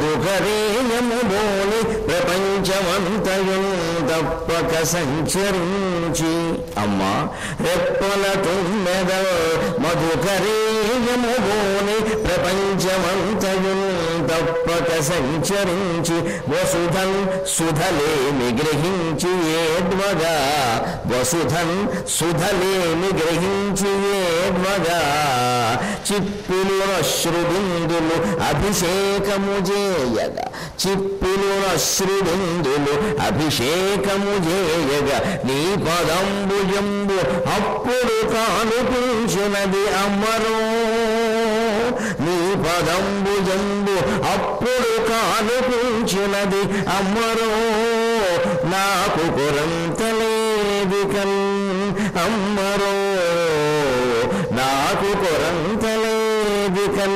మధుకరేయములోని ప్రపంచమంతయున్ తప్పక సంచరించి అమ్మ రెప్పల తుమ్మెద మధుకరేయములోని ప్రపంచమంతయున్ తప్పక సంచరించి వసుధన్ సుధలేమి గ్రహించి ఏడ్వగా వసుధన్ సుధలేమి గ్రహించి ఏడ్వగా చిప్పులు అశ్రుబిందులు అభిషేకము చేయగా చిప్పులు అశ్రుబిందులు అభిషేకము చేయగా నీ పదంబుజంబు అప్పుడు కానుపించినది అమ్మరో నీ పదంబుజంబు అప్పుడు కానుపించినది అమ్మరో నాకు కొరంతలేది కన్ అమ్మరో నాకు కొరంతలేది కన్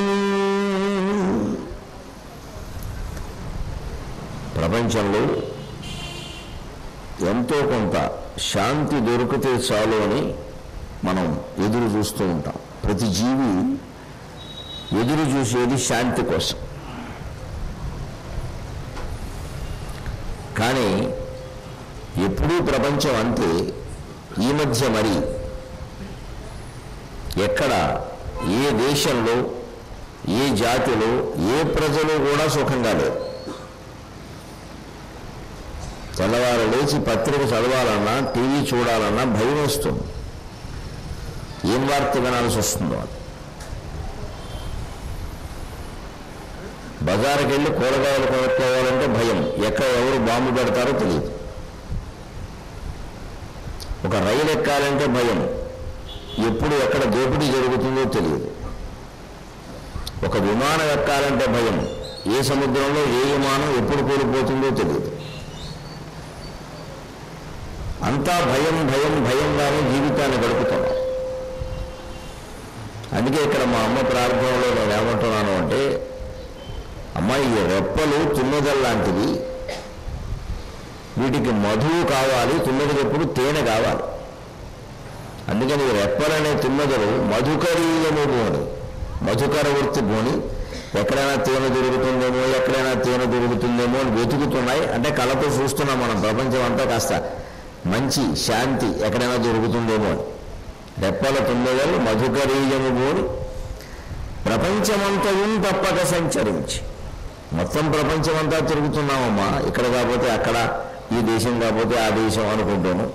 ప్రపంచంలో ఎంతో కొంత శాంతి దొరికితే చాలు అని మనం ఎదురు చూస్తూ ఉంటాం ప్రతి జీవి ఎదురు చూసేది శాంతి కోసం కానీ ఎప్పుడూ ప్రపంచం అంతే ఈ మధ్య మరి ఎక్కడ ఏ దేశంలో ఏ జాతిలో ఏ ప్రజలు కూడా సుఖంగా లేరు తెల్లవారు లేచి పత్రిక చదవాలన్నా టీవీ చూడాలన్నా భయం వేస్తుంది ఏం వార్త వినాల్సి వస్తుందో అని బజారుకి వెళ్ళి కూరగాయలు కొనుక్కోవాలంటే భయం ఎక్కడ ఎవరు బాంబు పెడతారో తెలియదు ఒక రైలు ఎక్కాలంటే భయం ఎప్పుడు ఎక్కడ దోపిడీ జరుగుతుందో తెలియదు ఒక విమానం ఎక్కాలంటే భయం ఏ సముద్రంలో ఏ విమానం ఎప్పుడు కూలిపోతుందో తెలియదు అంతా భయం భయం భయంగానే జీవితాన్ని గడుపుతున్నాం అందుకే ఇక్కడ మా అమ్మ ప్రార్థనలో నేను ఏమంటున్నాను అంటే అమ్మ ఈ రెప్పలు తుమ్మెదల్లాంటివి వీటికి మధువు కావాలి తుమ్మెదకి ఎప్పుడు తేనె కావాలి అందుకని ఈ రెప్పలనే తుమ్మెదలు మధుకరీయము భూని మధుకర వృత్తి భూని ఎక్కడైనా తేనె దొరుకుతుందేమో ఎక్కడైనా తేనె దొరుకుతుందేమో అని వెతుకుతున్నాయి అంటే కళ్ళతో చూస్తున్నాం మనం ప్రపంచం అంతా కాస్త మంచి శాంతి ఎక్కడైనా దొరుకుతుందేమో అని రెప్పల తుమ్మెదలు మధుకరీయము భూని ప్రపంచమంతయు తప్పక సంచరించి మొత్తం ప్రపంచమంతా తిరుగుతున్నామమ్మా ఇక్కడ కాకపోతే అక్కడ ఈ దేశం కాకపోతే ఆ దేశం అనుకుంటాను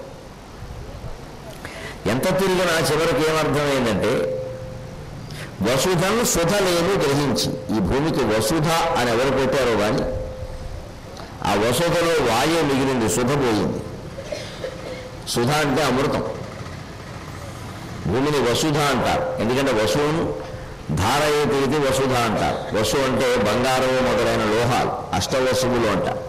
ఎంత తిరిగినా చివరికి ఏమర్థమైందంటే వసుధను సుధలేని గ్రహించి ఈ భూమికి వసుధ అని ఎవరు పెట్టారో కానీ ఆ వసుధలో వాయే మిగిలింది సుధ పోయింది సుధ అంటే అమృతం భూమిని వసుధ అంటారు ఎందుకంటే వసువును ధారయేతి వసుధ అంటారు వసు అంటే బంగారం మొదలైన లోహాలు అష్టవసువులు అంటారు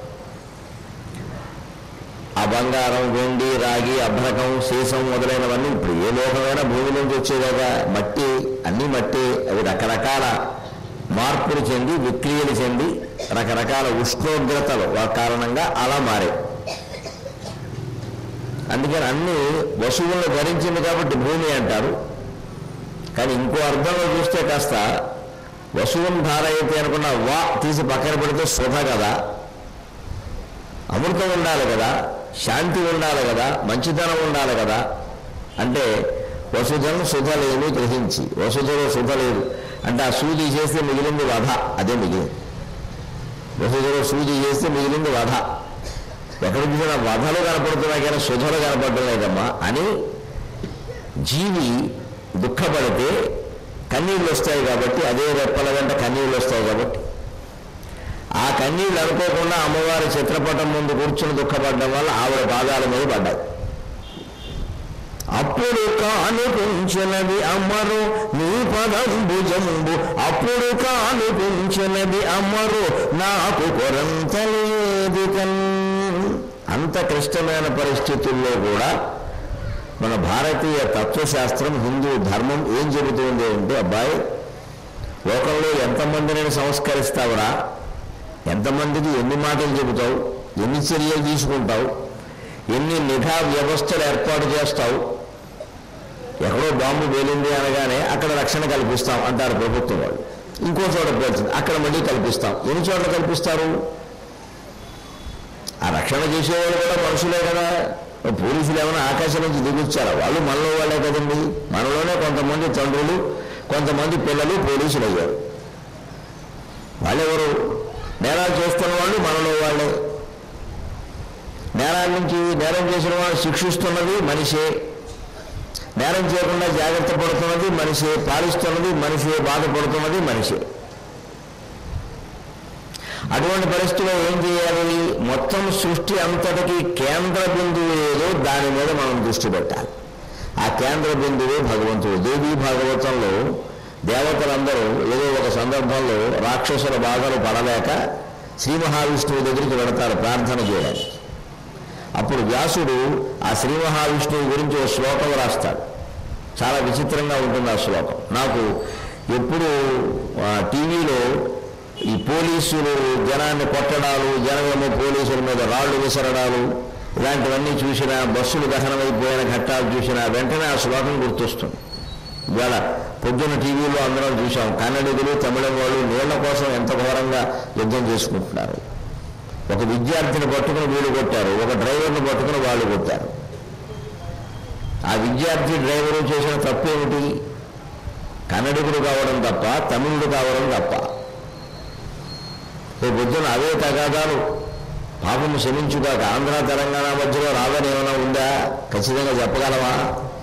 ఆ బంగారం వెండి రాగి అభ్రకం సీసం మొదలైనవన్నీ ఇప్పుడు ఏ లోకమైనా భూమి నుంచి వచ్చేదాకా మట్టి అన్ని మట్టి అవి రకరకాల మార్పులు చెంది విక్రియలు చెంది రకరకాల ఉష్ణోగ్రతలు కారణంగా అలా మారాయి అందుకని అన్ని వసువులను ధరించింది కాబట్టి భూమి అంటారు కానీ ఇంకో అర్థంలో చూస్తే కాస్త వసువుని ధారయితే అనుకున్న వా తీసి పక్కన పెడితే శుభ కదా అమృతం ఉండాలి కదా శాంతి ఉండాలి కదా మంచితనం ఉండాలి కదా అంటే వసుధను సుధ లేని గ్రహించి వసుధలో సుధ లేదు అంటే ఆ సూది చేస్తే మిగిలింది వధ అదే మిగిలింది వసుధలో సూది చేస్తే మిగిలింది వధ ఎక్కడ చూసినా వధలు కనపడుతున్నాయి కానీ సుధలు కనపడటం లేదమ్మా అని జీవి దుఃఖపడితే కన్నీళ్ళు వస్తాయి కాబట్టి అదే రెప్పల వెంట కన్నీళ్ళు వస్తాయి కాబట్టి ఆ కన్నీళ్ళు అనుకోకుండా అమ్మవారి చిత్రపటం ముందు కూర్చుని దుఃఖపడడం వల్ల ఆవిడ పాదాల మీద పడ్డాయి అప్పుడు కానుపించినది అమ్మరు నీ పదంబు జంబు అప్పుడు కానుపించినది అమ్మరు నాకు కొరంతలేదు కన్ అంత క్లిష్టమైన పరిస్థితుల్లో కూడా మన భారతీయ తత్వశాస్త్రం హిందూ ధర్మం ఏం చెబుతుంది అంటే అబ్బాయి లోకంలో ఎంతమందిని సంస్కరిస్తావురా ఎంతమందికి ఎన్ని మాటలు చెబుతావు ఎన్ని చర్యలు తీసుకుంటావు ఎన్ని నిఘా వ్యవస్థలు ఏర్పాటు చేస్తావు ఎక్కడో బాంబు పేలింది అనగానే అక్కడ రక్షణ కల్పిస్తాం అంటారు ప్రభుత్వం వాళ్ళు ఇంకో చోట పేల్చింది అక్కడ మళ్ళీ కల్పిస్తాం ఎన్ని చోట్ల కల్పిస్తారు ఆ రక్షణ చేసేవాళ్ళు కూడా మనుషులే కదా పోలీసులు ఏమైనా ఆకాశం నుంచి దిగొచ్చారా వాళ్ళు మనలో వాళ్ళే కదండి మనలోనే కొంతమంది తండ్రులు కొంతమంది పిల్లలు పోలీసులు అయ్యారు వాళ్ళెవరు నేరాలు చేస్తున్న వాళ్ళు మనలో వాళ్ళే నేరాల నుంచి నేరం చేసిన వాళ్ళు శిక్షిస్తున్నది మనిషే నేరం చేయకుండా జాగ్రత్త పడుతున్నది మనిషే పాలిస్తున్నది మనిషే బాధపడుతున్నది మనిషే అటువంటి పరిస్థితిలో ఏం చేయాలి మొత్తం సృష్టి అంతటికి కేంద్ర బిందువు ఏదో దాని మీద మనం దృష్టి పెట్టాలి ఆ కేంద్ర బిందువే భగవంతుడు దేవీ భాగవతంలో దేవతలందరూ ఏదో ఒక సందర్భంలో రాక్షసుల బాధలు పడలేక శ్రీ మహావిష్ణువు దగ్గరికి వెడతారు ప్రార్థన చేయడానికి అప్పుడు వ్యాసుడు ఆ శ్రీ మహావిష్ణువు గురించి ఒక శ్లోకం రాస్తాడు చాలా విచిత్రంగా ఉంటుంది ఆ శ్లోకం నాకు ఎప్పుడు ఆ, టీవీలో ఈ పోలీసులు జనాన్ని కొట్టడాలు జనమేమో పోలీసుల మీద రాళ్లు విసరడాలు ఇలాంటివన్నీ చూసినా బస్సులు దహనమైపోయిన ఘట్టాలు చూసినా వెంటనే ఆ శ్లోకం గుర్తొస్తుంది ఇవాళ పొద్దున్న టీవీలో అందరం చూసాం కన్నడిగులు తమిళం వాళ్ళు నీళ్ల కోసం ఎంత ఘోరంగా యుద్ధం చేసుకుంటున్నారు ఒక విద్యార్థిని పట్టుకుని వీళ్ళు కొట్టారు ఒక డ్రైవర్ని పట్టుకుని వాళ్ళు కొట్టారు ఆ విద్యార్థి డ్రైవరు చేసిన తప్పేమిటి కన్నడిగుడు కావడం తప్ప తమిళుడు కావడం తప్ప రేపు పొద్దున అవే తగాదాలు పాపము క్షమించుగాక ఆంధ్ర తెలంగాణ మధ్యలో రాదని ఏమైనా ఉందా ఖచ్చితంగా చెప్పగలవా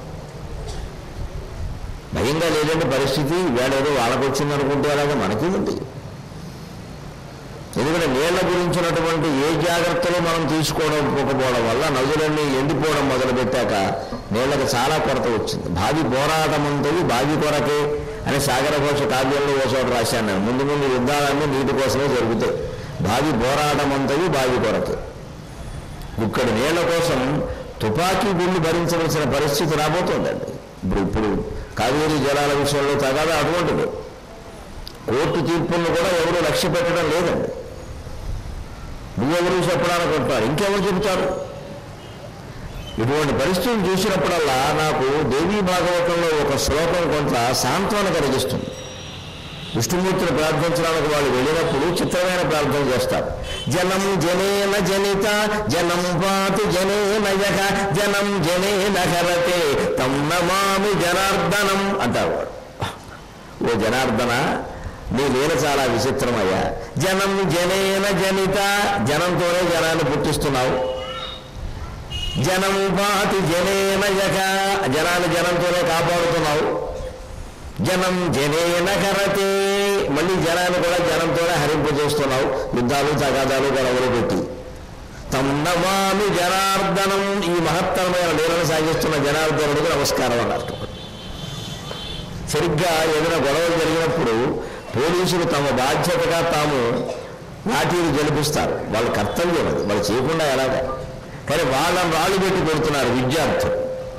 భయంగా లేదంటే పరిస్థితి వేడేదో వాళ్ళకు వచ్చింది అనుకుంటే అలాగే మనకి ఉంది ఎందుకంటే నీళ్ల గురించినటువంటి ఏ జాగ్రత్తలు మనం తీసుకోవడం పోకపోవడం వల్ల నదులన్నీ ఎండిపోవడం మొదలుపెట్టాక నీళ్లకు చాలా కొరత వచ్చింది భావి పోరాటముంతవి భావి కొరకే అని సాగర ఘోష కావ్యంలో ఓ చోట రాశాను నేను ముందు ముందు యుద్ధాలన్నీ నీటి కోసమే జరుగుతాయి భావి పోరాటమంతవి భావి కొరకే ఇక్కడి నీళ్ల కోసం తుపాకీ గుళ్ళు భరించవలసిన పరిస్థితి రాబోతోందండి ఇప్పుడు ఇప్పుడు కావేరీ జలాల విషయంలో తగాదా అటువంటిది కోర్టు తీర్పులను కూడా ఎవరు లక్ష్య పెట్టడం లేదండి నువ్వెవరు చెప్పడానికి ఉంటారు ఇంకెవరు చెబుతారు ఇటువంటి పరిస్థితులు చూసినప్పుడల్లా నాకు దేవీ భాగవతంలో ఒక శ్లోకం కొంత సాంత్వన కలిగిస్తుంది విష్ణుమూర్తిని ప్రార్థించడానికి వాళ్ళు వెళ్ళినప్పుడు చిత్రమైన ప్రార్థన చేస్తారు జనం జనేన జనిత జనం పాతి జనేన యక జనం జనేన హరతే తం నమామి జనార్దనం అంటారు వాడు ఓ జనార్దన నీ లీల చాలా విచిత్రమయ్యా జనం జనేన జనిత జనంతోనే జనాన్ని పుట్టిస్తున్నావు జనం పాతి జనేన యక జనాన్ని జనంతోనే కాపాడుతున్నావు జనం జనేన కరతే మళ్ళీ జనాన్ని కూడా జనంతోనే హరింపజేస్తున్నావు యుద్ధాలు తగాదాలు గొడవలు పెట్టి తమ్మమామి జనార్దనం ఈ మహత్తరమైన లీలను సాగిస్తున్న జనార్దనుడికి నమస్కారం అన్నారు సరిగ్గా ఏదైనా గొడవలు జరిగినప్పుడు పోలీసులు తమ బాధ్యతగా తాము లాఠీలు గెలిపిస్తారు వాళ్ళ కర్తవ్యం అది వాళ్ళు చేయకుండా ఎలాగా కానీ వాళ్ళని రాళ్ళు పెట్టి కొడుతున్నారు విద్యార్థులు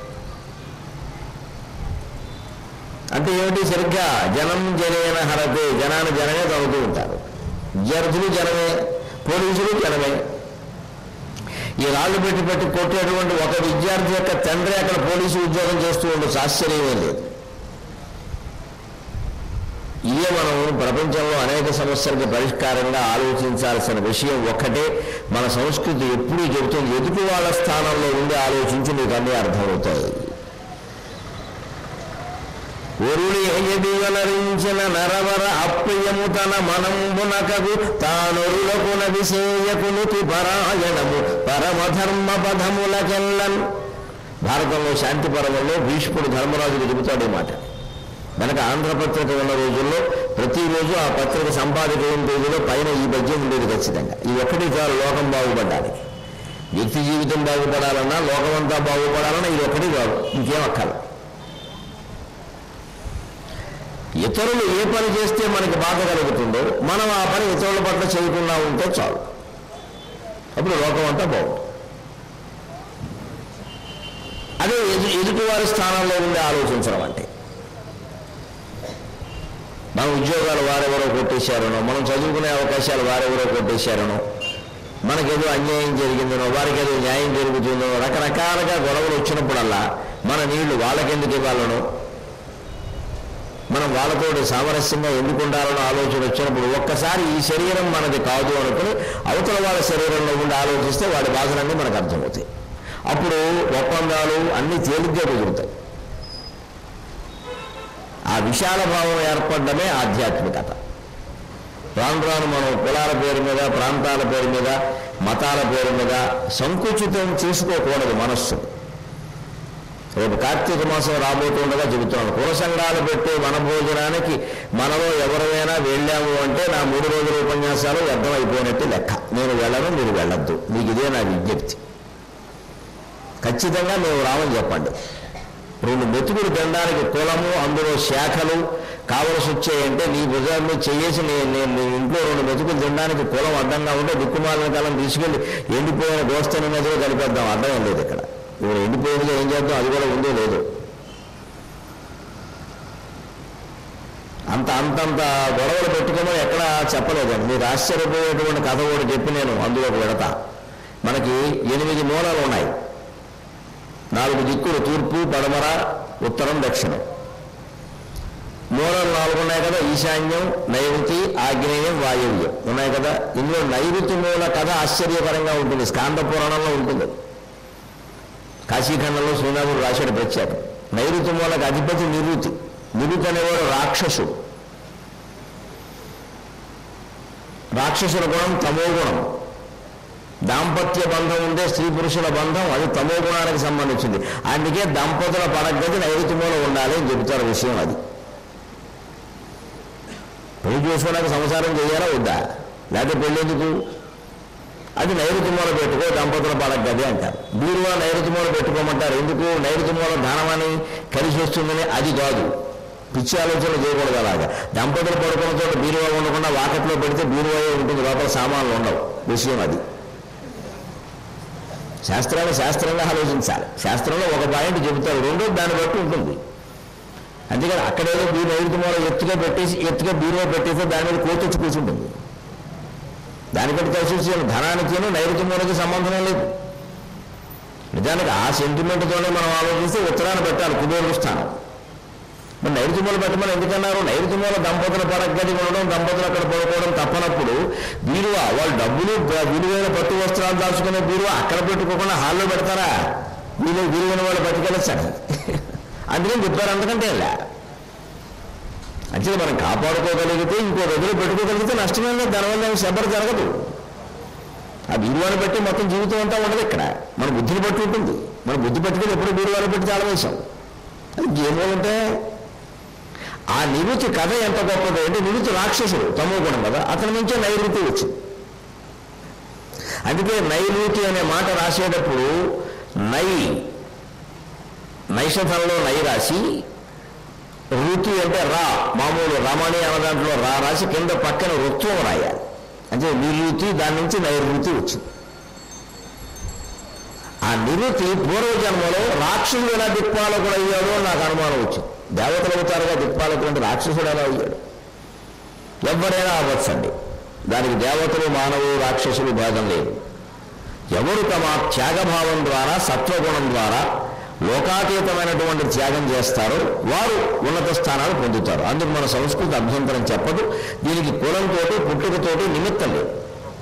అంటే ఏమిటి సరిగ్గా జనం జనేన హరతే జనాన్ని జనమే తగ్గుతూ ఉంటారు విద్యార్థులు జనమే పోలీసులు జనమే ఈ రాళ్ళు పెట్టి పెట్టి కొట్టేటువంటి ఒక విద్యార్థి యొక్క తండ్రి అక్కడ పోలీసు ఉద్యోగం చేస్తూ ఉండొచ్చు ఆశ్చర్యమే లేదు ఇదే మనం ప్రపంచంలో అనేక సమస్యలకు పరిష్కారంగా ఆలోచించాల్సిన విషయం ఒక్కటే మన సంస్కృతి ఎప్పుడూ చెబుతుంది ఎదుటి వాళ్ళ స్థానంలో ఉండి ఆలోచించి నీకు అన్నీ అర్థమవుతాయి ఒరుని ఎదివలరించిన నరవర అప్రియము తన మనంబునకగు తానొరులకు నవిసేయకునుతి పరాయణము పరమధర్మ పదములకెల్లన్ భారతంలో శాంతి పర్వంలో భీష్ముడు ధర్మరాజుకు చెబుతాడు ఈ మాట మనకు ఆంధ్రపత్రిక ఉన్న రోజుల్లో ప్రతిరోజు ఆ పత్రిక సంపాదక అయిన రోజులో పైన ఈ పద్యం ఉండేది ఖచ్చితంగా ఈ ఒక్కటి చాలు లోకం బాగుపడడానికి వ్యక్తి జీవితం బాగుపడాలన్నా లోకమంతా బాగుపడాలన్నా ఇది ఒక్కటి కాదు ఇంకేం అక్కర్లేదు ఇతరులు ఏ పని చేస్తే మనకి బాధ కలుగుతుందో మనం ఆ పని ఇతరుల పట్ల చేయకుండా ఉంటే చాలు అప్పుడు లోకం అంతా బాగుంటుంది అదే ఎదు ఎదుటివారి స్థానంలో ఉండి ఆలోచించడం అంటే మన ఉద్యోగాలు వారెవరో కొట్టేశారనో మనం చదువుకునే అవకాశాలు వారెవరో కొట్టేశారనో మనకేదో అన్యాయం జరిగిందనో వారికి ఏదో న్యాయం జరుగుతుందో రకరకాలుగా గొడవలు వచ్చినప్పుడల్లా మన నీళ్లు వాళ్ళకెందుకు ఇవ్వాలనో మనం వాళ్ళతో సామరస్యంగా ఎందుకు ఉండాలన్న ఆలోచన వచ్చినప్పుడు ఒక్కసారి ఈ శరీరం మనది కాదు అనుకుని అవతల వాళ్ళ శరీరంలో ఉండి ఆలోచిస్తే వాడి బాధలన్నీ మనకు అర్థమవుతాయి అప్పుడు ఒప్పందాలు అన్నీ తేలిగ్గా కుదురుతాయి ఆ విశాల భావం ఏర్పడమే ఆధ్యాత్మికత రాను రాను మనం కులాల పేరు మీద ప్రాంతాల పేరు మీద మతాల పేరు మీద సంకుచితం చేసుకోకూడదు మనస్సు రేపు కార్తీక మాసం రాబోతుండగా చెబుతున్నాను కుల సంఘాలు పెట్టే వనభోజనానికి మనలో ఎవరైనా వెళ్ళాము అంటే నా మూడు రోజుల ఉపన్యాసాలు వ్యర్థమైపోయినట్టు లెక్క నేను వెళ్ళను మీరు వెళ్ళొద్దు మీకు ఇదే నా విజ్ఞప్తి ఖచ్చితంగా మేము రామని చెప్పండి రెండు మెతుకులు తినడానికి కులము అందులో శాఖలు కావలసి వచ్చాయంటే నీ భుజాల మీద చేసి నేను నేను నీ ఇంట్లో రెండు మెతుకులు తినడానికి కులం అడ్డంగా ఉంటే దిక్కుమాలిన కాలం తీసుకెళ్ళి ఎండిపోయిన గోస్తని నదిలో కలిపేద్దాం అడ్డం ఏం లేదు ఇక్కడ ఇప్పుడు ఎండిపోయిందిగా ఏం చేద్దాం అది కూడా ఉందో లేదో అంత అంతంత గొడవలు పెట్టుకుని ఎక్కడ చెప్పలేదండి మీరు ఆశ్చర్యపోయేటువంటి కథ కూడా చెప్పి నేను అందులోకి వెడతా మనకి ఎనిమిది మూలలు ఉన్నాయి నాలుగు దిక్కులు తూర్పు పడమర ఉత్తరం దక్షిణం మూలలు నాలుగు ఉన్నాయి కదా ఈశాన్యం నైరుతి ఆగ్నేయం వాయువ్యం ఉన్నాయి కదా ఇందులో నైరుతి మూల కథ ఆశ్చర్యకరంగా ఉంటుంది స్కాంద పురాణంలో ఉంటుంది కాశీఖండంలో శ్రీనాథుడు రాశాడు ప్రత్యేకం నైరుతి మూలకు అధిపతి నిరుతి నిరుతి అనేవాడు రాక్షసుడు రాక్షసుల గుణం తమో గుణం దాంపత్య బంధం ఉండే స్త్రీ పురుషుల బంధం అది తమో గుణానికి సంబంధించింది అందుకే దంపతుల పడగతి నైరుతి మూల ఉండాలి అని చెబుతారు విషయం అది పెళ్లి చేసుకోవడానికి సంసారం చేయాలా వద్దా లేకపోతే పెళ్ళెందుకు అది నైరుతి మూల పెట్టుకో దంపతుల పడగది అంటారు బీరువా నైరుతి మూల పెట్టుకోమంటారు ఎందుకు నైరుతి మూల ధనమని కలిసి వస్తుందని అది కాదు పిచ్చి ఆలోచనలు చేయకూడదు అలాగా దంపతులు పడుకున్న చోట బీరువా ఉండకుండా వాకట్లో పెడితే బీరువాయే ఉంటుంది లోపల సామాన్లు ఉండవు విషయం అది శాస్త్రాన్ని శాస్త్రంగా ఆలోచించాలి శాస్త్రంలో ఒక పాయింట్ చెబుతారు రెండో దాన్ని బట్టి ఉంటుంది అందుకని అక్కడేదో బీ నైరుతి మూల ఎత్తుగా పెట్టేసి ఎత్తుగా బీరువా పెట్టేస్తే దాని మీద కోతొచ్చి కూర్చుంటుంది దానికంటే కలిసి వచ్చే ధనానికి నైరుతి మూలకి సంబంధం లేదు నిజానికి ఆ సెంటిమెంట్తోనే మనం ఆలోచిస్తే ఉత్తరాన్ని పెట్టాలి కుబేరుడు స్థానం మరి నైరుతి మూల పెట్టమని ఎందుకన్నారు నైరుతి మూల దంపతుల పడగది ఉండడం దంపతులు అక్కడ పడుకోవడం తప్పనప్పుడు బీరువా వాళ్ళు డబ్బులు బ- విలువైన పట్టు వస్త్రాలు దాచుకునే బీరువా అక్కడ పెట్టుకోకుండా హాల్లో పెడతారా వీలు విలువైన వాళ్ళు పట్టుకెళ్ళొచ్చాడు అందుకని చెప్పారు అంతకంటే ఇలా అంటే మనం కాపాడుకోగలిగితే ఇంకో గదిలో పెట్టుకోగలిగితే నష్టమే లేదు దానివల్ల ఏమి శ్రద్ధ జరగదు ఆ బీరువాని బట్టి మొత్తం జీవితం అంతా ఉండదు ఇక్కడ మన బుద్ధిని బట్టి ఉంటుంది మన బుద్ధి పట్టుకుని ఎప్పుడు బీరువాని పెట్టి చాలా వేశాం అది గేమేమంటే ఆ నిరుతి కథ ఎంత గొప్పది అంటే నిరుతి రాక్షసుడు తమో గుణం కదా అతని నుంచే నైరుతి వచ్చింది అందుకే నైరుతి అనే మాట రాసేటప్పుడు నై నైషధంలో నై రాసి ఋతు అంటే రా మామూలు రమణి అన్న దాంట్లో రా రాసి కింద పక్కన ఋత్వం రాయాలి అంటే నిరుతి దాని నుంచి నైరుతి వచ్చింది ఆ నిరుతి పూర్వజన్మలో రాక్షసుడు ఎలా దిక్పాలకుడు అయ్యాడో అని నాకు అనుమానం వచ్చింది దేవతలు అవుతారుగా దిక్పాలకుడు అంటే రాక్షసుడు ఎలా అయ్యాడు ఎవరైనా అవ్వచ్చండి దానికి దేవతలు మానవులు రాక్షసులు భేదం లేదు ఎవరు తమ త్యాగభావం ద్వారా సత్వగుణం ద్వారా లోకాతీతమైనటువంటి త్యాగం చేస్తారో వారు ఉన్నత స్థానాలు పొందుతారు అందుకు మన సంస్కృతి అభ్యంతరం చెప్పదు దీనికి కులంతోటి పుట్టుకతోటి నిమిత్తం లేదు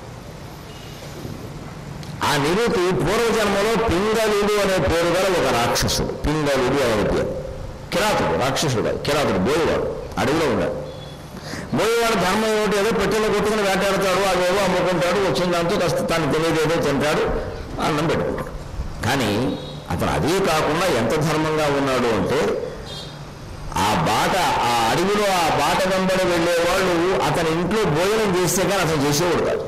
ఆ నిరుతి పూర్వజన్మలో పింగళుడు అనే పేరు గల ఒక రాక్షసుడు పింగళుడు అనే పేరు కిరాతుడు రాక్షసుడు కాదు కిరాతుడు బోయేవాడు అడవిలో ఉన్నాడు బోయేవాడు ధర్మం ఏమిటి ఏదో పెట్టెలో కొట్టుకుని వేటాడతాడు అవేవో అమ్ముకుంటాడు వచ్చిన దాంతో కాస్త తాను తెలియదేదో తింటాడు అన్నం పెట్టుకుంటాడు కానీ అతను అదే కాకుండా ఎంత ధర్మంగా ఉన్నాడు అంటే ఆ బాట ఆ అడవిలో ఆ బాట వెంబడి వెళ్ళేవాళ్ళు అతని ఇంట్లో భోజనం చేస్తే కానీ అతను చేసేవాడు కాదు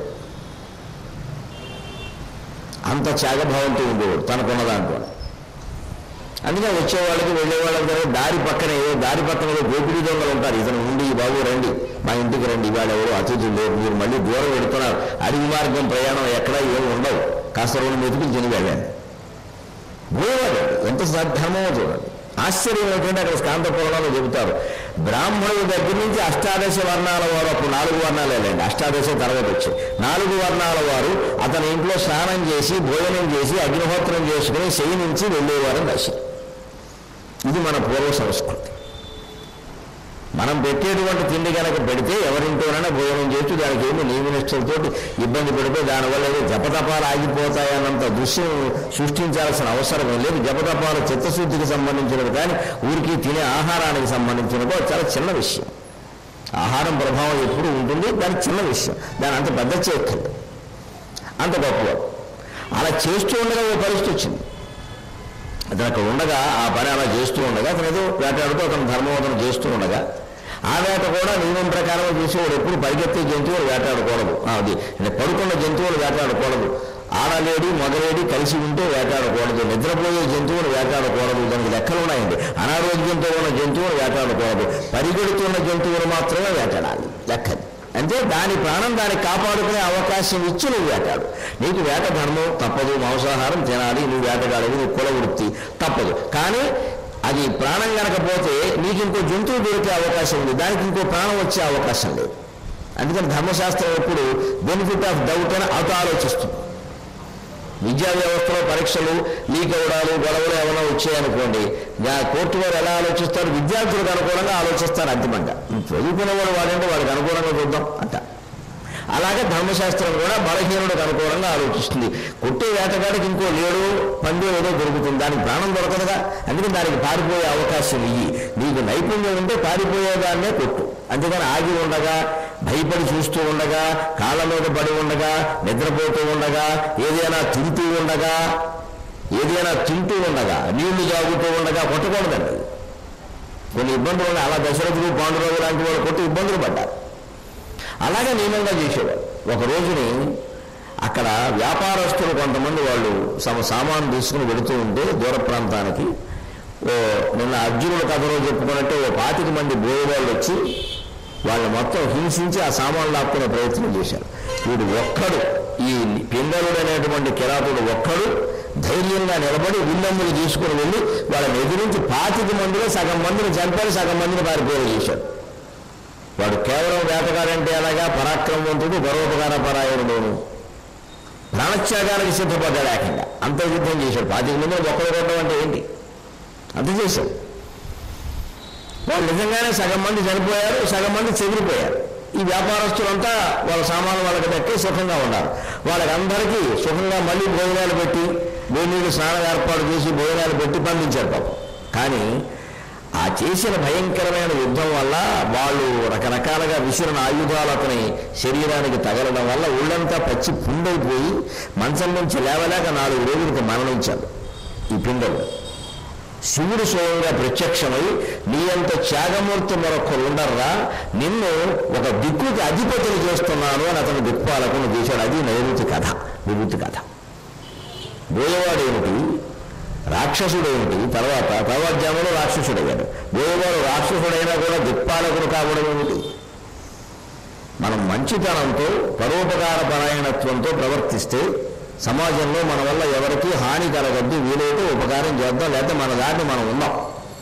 అంత త్యాగభావంతో ఉండేవాడు తనకున్న దాంట్లో అందుకే వచ్చేవాళ్ళకి వెళ్ళేవాళ్ళకి కూడా దారి పక్కన ఏదో దారి పక్కన ఏదో గోపిడి దొంగలు ఉంటారు ఇతను ఉండి "ఈ బాబు రండి మా ఇంటికి రండి ఇవాళ ఎవరు అతిథులు లేరు మీరు మళ్ళీ దూరం పెడుతున్నారు అడవి మార్గం ప్రయాణం ఎక్కడ ఏమి ఉండవు కాస్త రెండు మెతుకులు తిని వెళ్ళండి పోయేవాడు ఎంత ధర్మమో చూడండి ఆశ్చర్యం ఏంటంటే అక్కడ స్కాంత పురాణంలో చెబుతారు బ్రాహ్మణుల దగ్గర నుంచి అష్టాదశ వర్ణాల వారు అప్పుడు నాలుగు వర్ణాలే లేండి అష్టాదశ తర్వాత వచ్చాయి నాలుగు వర్ణాల వారు అతని ఇంట్లో స్నానం చేసి భోజనం చేసి అగ్నిహోత్రం చేసుకుని శయనించి వెళ్ళేవారని రాశారు ఇది మన పూర్వ సంస్కృతి మనం పెట్టేటువంటి తిండి కనుక పెడితే ఎవరింటోనైనా భోజనం చేస్తూ దానికి ఏమి నియమనిష్టలతో ఇబ్బంది పెడితే దానివల్ల ఏదో జపతపాలు ఆగిపోతాయన్నంత దృశ్యం సృష్టించాల్సిన అవసరం ఏం లేదు జపతపాలు చిత్తశుద్ధికి సంబంధించినవి కానీ ఊరికి తినే ఆహారానికి సంబంధించినవి అది చాలా చిన్న విషయం ఆహారం ప్రభావం ఎప్పుడు ఉంటుంది దాని చిన్న విషయం దాని అంత పెద్ద చేయక్కర్లేదు అంత గొప్పవాడు అలా చేస్తూ ఉండగా ఓ పరిస్థితి వచ్చింది అతను అక్కడ ఉండగా ఆ పని అలా చేస్తూ ఉండగా అతను ఏదో వేటాడుతూ అతను ధర్మవదన చేస్తూ ఉండగా ఆ వేట కూడా నియమం ప్రకారం చేసేవాడు ఎప్పుడు పరిగెత్తే జంతువులు వేటాడకూడదు ఆ, అది అంటే పడుకున్న జంతువులు వేటాడకూడదు ఆడలేడి మొదలేడి కలిసి ఉంటే వేటాడకూడదు నిద్రపోయే జంతువులు వేటాడకూడదు దానికి లెక్కలు ఉన్నాయండి అనారోగ్యంతో ఉన్న జంతువులు వేటాడకూడదు పరిగెడుతున్న జంతువులు మాత్రమే వేటాడాలి లెక్కది అంటే దాని ప్రాణం దాన్ని కాపాడుకునే అవకాశం ఇచ్చి నువ్వు వేటాడు నీకు వేట ధర్మం తప్పదు మాంసాహారం తినాలి నువ్వు వేటగాడివి నువ్వు కుల వృత్తి తప్పదు కానీ అది ప్రాణం కనకపోతే నీకు ఇంకో జంతువు దొరికే అవకాశం ఉంది దానికి ఇంకో ప్రాణం వచ్చే అవకాశం లేదు అందుకని ధర్మశాస్త్రం ఎప్పుడు బెనిఫిట్ ఆఫ్ డౌట్ అని అత ఆలోచిస్తుంది విద్యా వ్యవస్థలో పరీక్షలు లీక్ అవ్వడాలు గొడవలు ఏమైనా వచ్చాయనుకోండి గా- కోర్టు వారు ఎలా ఆలోచిస్తారు విద్యార్థులకు అనుకూలంగా ఆలోచిస్తారు అంతిమంగా చదువుకునేవాడు వాడంటే వాడికి అనుకూలంగా చూద్దాం అంట అలాగే ధర్మశాస్త్రం కూడా బలహీనుడికి అనుకూలంగా ఆలోచిస్తుంది కొట్టే వేటగాడికి ఇంకో లేడు పండు ఏదో దొరుకుతుంది దానికి ప్రాణం దొరకదుగా అందుకని దానికి పారిపోయే అవకాశం ఇయ్యి నీకు నైపుణ్యం ఉంటే పారిపోయేదాన్నే కొట్టు అంతేగాని ఆగి ఉండగా భయపడి చూస్తూ ఉండగా కాళ్ళ మీద పడి ఉండగా నిద్రపోతూ ఉండగా ఏదైనా తింటూ ఉండగా ఏదైనా తింటూ ఉండగా నీళ్లు తాగుతూ ఉండగా కొట్టకూడదండి కొన్ని ఇబ్బందులు ఉన్నాయి అలా దశరథుడు పాండురావు లాంటి వాళ్ళు కొట్టి ఇబ్బందులు పడ్డారు అలాగే నియమంగా చేసేవాడు ఒక రోజుని అక్కడ వ్యాపారస్తులు కొంతమంది వాళ్ళు తమ సామాను తీసుకుని వెళుతూ ఉంటే దూర ప్రాంతానికి ఓ నిన్న అర్జునుడు కథలో చెప్పుకున్నట్టే ఓ పాతిక మంది బోయవాళ్ళు వచ్చి వాళ్ళు మొత్తం హింసించి ఆ సామాన్లు లాక్కునే ప్రయత్నం చేశారు వీడు ఒక్కడు ఈ పింగళుడు అనేటువంటి కిరాతుడు ఒక్కడు ధైర్యంగా నిలబడి విల్లందులు తీసుకుని వెళ్ళి వాళ్ళని ఎదిరించి పాతిక మందిలో సగం మందిని చంపారు సగం మందిని పారిపోయి చేశాడు వాడు కేవలం వేటగాడంటే ఎలాగా పరాక్రమవంతుడు గర్వోపకార పరాయణుడు ప్రాణత్యాగానికి సిద్ధపడ్డాడు ఏకంగా అంత యుద్ధం చేశాడు పాతిక మంది ఒక్కడు కొట్టడం అంటే ఏంటి అంత చేశాడు వాళ్ళు నిజంగానే సగం మంది చనిపోయారు సగం మంది చెదిరిపోయారు ఈ వ్యాపారస్తులంతా వాళ్ళ సామాను వాళ్ళకి దక్కి సుఖంగా ఉన్నారు వాళ్ళకందరికీ సుఖంగా మళ్ళీ భోజనాలు పెట్టి వేణీళ్ళు స్నానం ఏర్పాటు చేసి భోజనాలు పెట్టి పంపించారు పాపం కానీ ఆ చేసిన భయంకరమైన యుద్ధం వల్ల వాళ్ళు రకరకాలుగా విసిరిన ఆయుధాలు అతని శరీరానికి తగలడం వల్ల ఒళ్ళంతా పచ్చి పుండైపోయి మంచం నుంచి లేవలేక నాలుగు రోజులకు మరణించాడు ఈ పిండలు శివుడు స్వయంగా ప్రత్యక్షమై నీ అంత త్యాగమూర్తి మరొకరు ఉండర్రా నిన్ను ఒక దిక్కుకి అధిపతిని చేస్తున్నాను అని అతను దిక్పాలకుని చేశాడు అది నైరుతి కథ విభూతి కథ బోయవాడేమిటి రాక్షసుడేమిటి తర్వాత తర్వాత జన్మలో రాక్షసుడయ్యాడు బోయవాడు రాక్షసుడైనా కూడా దిక్పాలకుడు కావడం ఏమిటి మనం మంచితనంతో పరోపకార పరాయణత్వంతో ప్రవర్తిస్తే సమాజంలో మన వల్ల ఎవరికి హాని కలగద్దు వీలైతే ఉపకారం చేద్దాం లేకపోతే మన దాన్ని మనం ఉందాం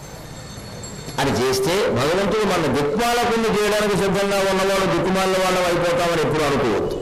అని చేస్తే భగవంతుడు మన దిక్పాలకుని చేయడానికి సిద్ధంగా ఉన్నవాళ్ళు దిక్కుమాల వాళ్ళం అయిపోతామని ఎప్పుడు అనుకోవద్దు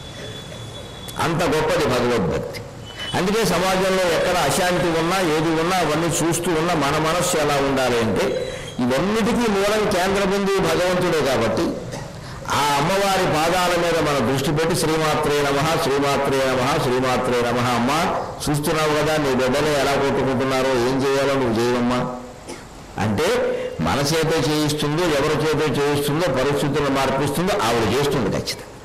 అంత గొప్పది భగవద్భక్తి అందుకే సమాజంలో ఎక్కడ అశాంతి ఉన్నా ఏది ఉన్నా అవన్నీ చూస్తూ ఉన్నా మన మనస్సు ఎలా ఉండాలి అంటే ఇవన్నిటికీ మూలం కేంద్ర బిందువు భగవంతుడే కాబట్టి ఆ అమ్మవారి పాదాల మీద మన దృష్టి పెట్టి శ్రీమాత్రే నమ శ్రీమాత్రే నమ శ్రీమాత్రే నమ అమ్మ చూస్తున్నావు కదా నీ బిడ్డలు ఎలా కొట్టుకుంటున్నారో ఏం చేయాలో నువ్వు చేయవమ్మా అంటే మన చేతే చేయిస్తుందో ఎవరి చేతే చేయిస్తుందో పరిస్థితులను మార్పిస్తుందో ఆవిడ చేస్తుంది ఖచ్చితంగా